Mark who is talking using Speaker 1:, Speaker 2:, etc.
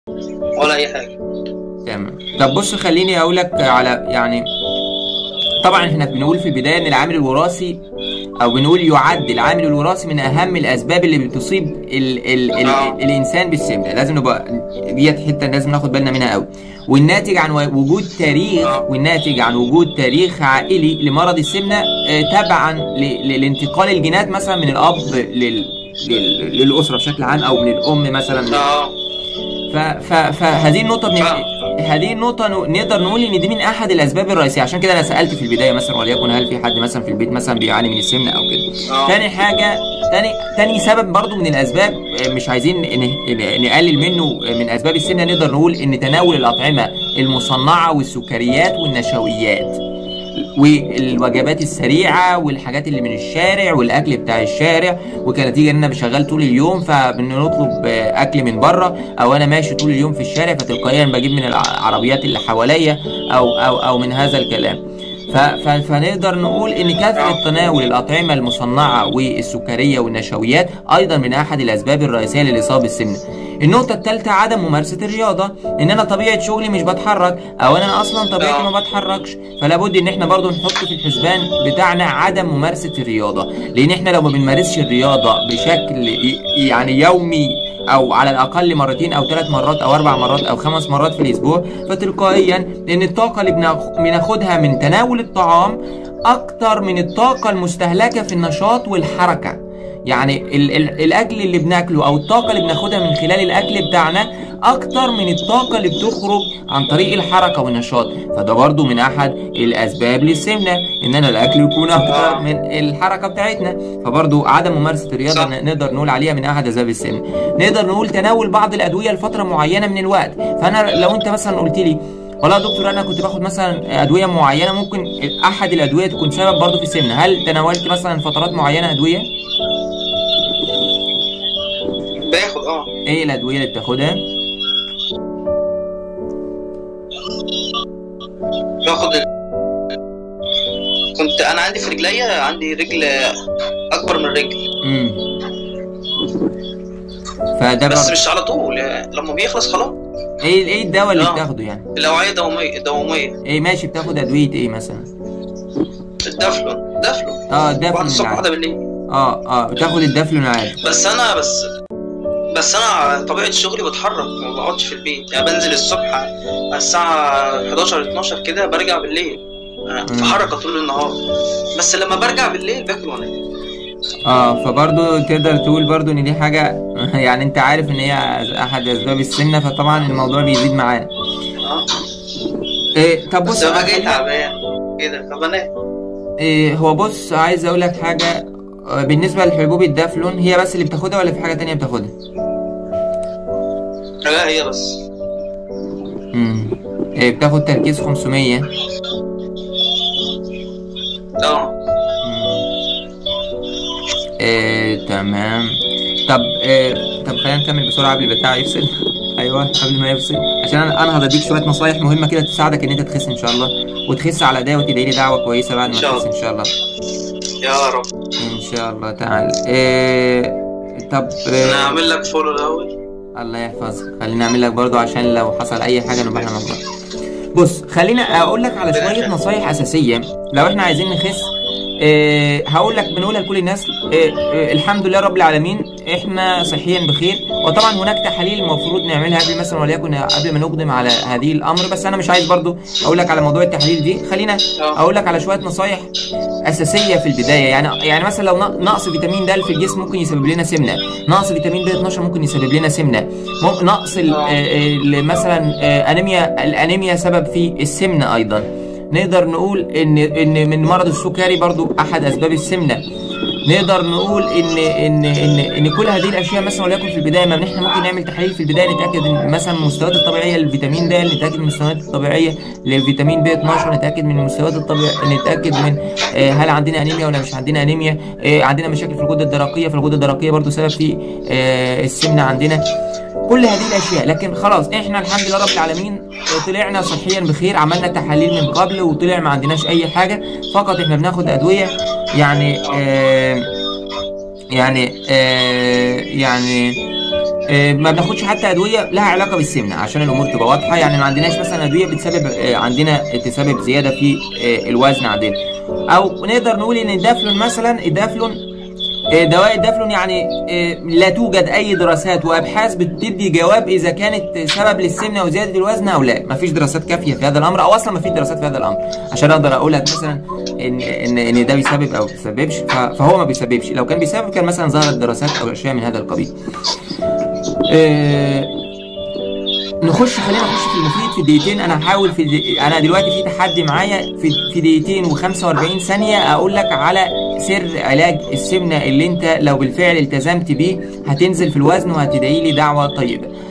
Speaker 1: ولا اي حاجه
Speaker 2: تمام طب بص خليني اقول لك على يعني طبعا احنا بنقول في البدايه ان العامل الوراثي او بنقول يعد العامل الوراثي من اهم الاسباب اللي بتصيب ال ال ال
Speaker 1: آه.
Speaker 2: الانسان بالسمنه لازم نبقى ديت حته لازم ناخد بالنا منها قوي والناتج عن وجود تاريخ
Speaker 1: آه.
Speaker 2: والناتج عن وجود تاريخ عائلي لمرض السمنه آه، تبعا ل- ل- لانتقال الجينات مثلا من الاب لل لل- للاسره بشكل عام او من الام مثلا
Speaker 1: اه
Speaker 2: ف ف فهذه النقطة بن...
Speaker 1: فاهم.
Speaker 2: هذه النقطة ن- نقدر نقول إن دي من أحد الأسباب الرئيسية عشان كده أنا سألت في البداية مثلا وليكن هل في حد مثلا في البيت مثلا بيعاني من السمنة أو كده.
Speaker 1: آه.
Speaker 2: تاني حاجة تاني تاني سبب برضو من الأسباب آه، مش عايزين ن- ن- نقلل منه آه، من أسباب السمنة نقدر نقول إن تناول الأطعمة المصنعة والسكريات والنشويات. والوجبات السريعه والحاجات اللي من الشارع والاكل بتاع الشارع وكنتيجه ان انا بشغال طول اليوم فبنطلب آه، اكل من بره او انا ماشي طول اليوم في الشارع فتلقائيا بجيب من العربيات اللي حواليا او او او من هذا الكلام ف- ف- فنقدر نقول ان كثره تناول الاطعمه المصنعه والسكريه والنشويات ايضا من احد الاسباب الرئيسيه للاصابه بالسمنه النقطة الثالثة عدم ممارسة الرياضة، إن أنا طبيعة شغلي مش بتحرك، أو أنا أصلا طبيعتي ما بتحركش، فلا بد إن إحنا برضو نحط في الحسبان بتاعنا عدم ممارسة الرياضة، لأن إحنا لو ما بنمارسش الرياضة بشكل ي- يعني يومي او على الاقل مرتين او ثلاث مرات او اربع مرات او خمس مرات في الاسبوع فتلقائيا ان الطاقه اللي بناخ- بناخدها من تناول الطعام اكتر من الطاقه المستهلكه في النشاط والحركه يعني ال ال الاكل اللي بناكله او الطاقه اللي بناخدها من خلال الاكل بتاعنا اكتر من الطاقه اللي بتخرج عن طريق الحركه والنشاط فده برضو من احد الاسباب للسمنه ان انا الاكل يكون اكتر من الحركه بتاعتنا فبرضو عدم ممارسه الرياضه
Speaker 1: صح.
Speaker 2: ن- نقدر نقول عليها من احد اسباب السمنه نقدر نقول تناول بعض الادويه لفتره معينه من الوقت فانا لو انت مثلا قلت لي والله يا دكتور انا كنت باخد مثلا ادويه معينه ممكن احد الادويه تكون سبب برضو في السمنه هل تناولت مثلا فترات معينه ادويه
Speaker 1: باخد اه
Speaker 2: ايه الادويه اللي بتاخدها
Speaker 1: باخد ال... كنت انا عندي في رجليا عندي رجل اكبر من رجل
Speaker 2: امم فده
Speaker 1: بس
Speaker 2: برضو
Speaker 1: مش على طول يعني لما بيخلص خلاص
Speaker 2: ايه ايه الدواء اللي
Speaker 1: آه.
Speaker 2: بتاخده يعني
Speaker 1: الاوعيه الدمويه الدمويه
Speaker 2: ايه ماشي بتاخد ادويه ايه مثلا
Speaker 1: الدفلون دفلون
Speaker 2: اه الدفلون
Speaker 1: واحده الصبح واحده
Speaker 2: العادي
Speaker 1: بالليل
Speaker 2: اه اه بتاخد الدفلون العادي
Speaker 1: بس انا بس بس انا طبيعه شغلي بتحرك ما بقعدش في البيت يعني بنزل الصبح على الساعه 11 12 كده برجع بالليل أنا في
Speaker 2: مم.
Speaker 1: حركه طول النهار بس لما برجع بالليل باكل وانام
Speaker 2: اه فبرضو تقدر تقول برضو ان دي حاجه يعني انت عارف ان هي احد اسباب السمنه فطبعا الموضوع بيزيد معانا
Speaker 1: اه
Speaker 2: إيه طب بص
Speaker 1: بس لما جاي
Speaker 2: خلينا-
Speaker 1: تعبان كده فبنام
Speaker 2: إيه هو بص عايز اقول لك حاجه آه، بالنسبه لحبوب الدافلون هي بس اللي بتاخدها ولا في حاجه تانية بتاخدها
Speaker 1: لا هي بس
Speaker 2: امم إيه بتاخد تركيز 500
Speaker 1: اه
Speaker 2: إيه تمام طب إيه طب خلينا نكمل بسرعه قبل البتاع يفصل ايوه قبل ما يفصل عشان انا انا هديك شويه نصايح مهمه كده تساعدك ان انت تخس ان شاء الله وتخس على ده وتدعي لي دعوه كويسه بعد ما
Speaker 1: إن شاء
Speaker 2: تخس ان شاء الله
Speaker 1: يا رب
Speaker 2: ان شاء الله تعالى إيه طب
Speaker 1: انا
Speaker 2: إيه
Speaker 1: هعمل لك فولو الاول
Speaker 2: الله يحفظك خليني اعمل لك برضو عشان لو حصل اي حاجه نبقى احنا مع بعض بص خلينا اقول لك على شويه نصايح اساسيه لو احنا عايزين نخس إيه هقول لك بنقولها لكل الناس إيه إيه الحمد لله رب العالمين احنا صحيا بخير وطبعا هناك تحاليل المفروض نعملها قبل مثلا وليكن قبل ما نقدم على هذه الامر بس انا مش عايز برضو اقول لك على موضوع التحاليل دي خلينا
Speaker 1: اه
Speaker 2: اقول لك على شويه نصايح اساسيه في البدايه يعني يعني مثلا لو نق- نقص فيتامين د في الجسم ممكن يسبب لنا سمنه نقص فيتامين ب 12 ممكن يسبب لنا سمنه مم- نقص ال-
Speaker 1: آه.
Speaker 2: آه، آه، مثلا آه، انيميا الانيميا سبب في السمنه ايضا نقدر نقول ان ان من مرض السكري برضو احد اسباب السمنه نقدر نقول ان ان ان ان كل هذه الاشياء مثلا وليكن في البدايه ما احنا ممكن نعمل تحاليل في البدايه نتاكد ان مثلا من المستويات الطبيعيه للفيتامين د نتاكد من المستويات الطبيعيه للفيتامين ب 12 نتاكد من المستويات الطبيعيه نتاكد من آه، هل عندنا انيميا ولا مش عندنا انيميا آه، عندنا مشاكل في الغده الدرقيه فالغده الدرقيه برضو سبب في آه، السمنه عندنا كل هذه الاشياء لكن خلاص احنا الحمد لله رب العالمين آه، طلعنا صحيا بخير عملنا تحاليل من قبل وطلع ما عندناش اي حاجه فقط احنا بناخد ادويه يعني آه يعني آه يعني آه، ما بناخدش حتى ادويه لها علاقه بالسمنه عشان الامور تبقى واضحه يعني ما عندناش مثلا ادويه بتسبب آه، عندنا تسبب زياده في آه، الوزن عندنا او نقدر نقول ان الدافلون مثلا الدافلون آه، دواء الدافلون يعني آه، لا توجد اي دراسات وابحاث بتدي جواب اذا كانت سبب للسمنه وزياده الوزن او لا مفيش دراسات كافيه في هذا الامر او اصلا مفيش دراسات في هذا الامر عشان اقدر اقول لك مثلا ان ان ان ده بيسبب او بيسببش ف- فهو ما بيسببش لو كان بيسبب كان مثلا ظهرت دراسات او اشياء من هذا القبيل آه، نخش خلينا نخش في المفيد في دقيقتين انا هحاول في دي... انا دلوقتي في تحدي معايا في في دقيقتين و45 ثانيه اقول لك على سر علاج السمنه اللي انت لو بالفعل التزمت بيه هتنزل في الوزن وهتدعي لي دعوه طيبه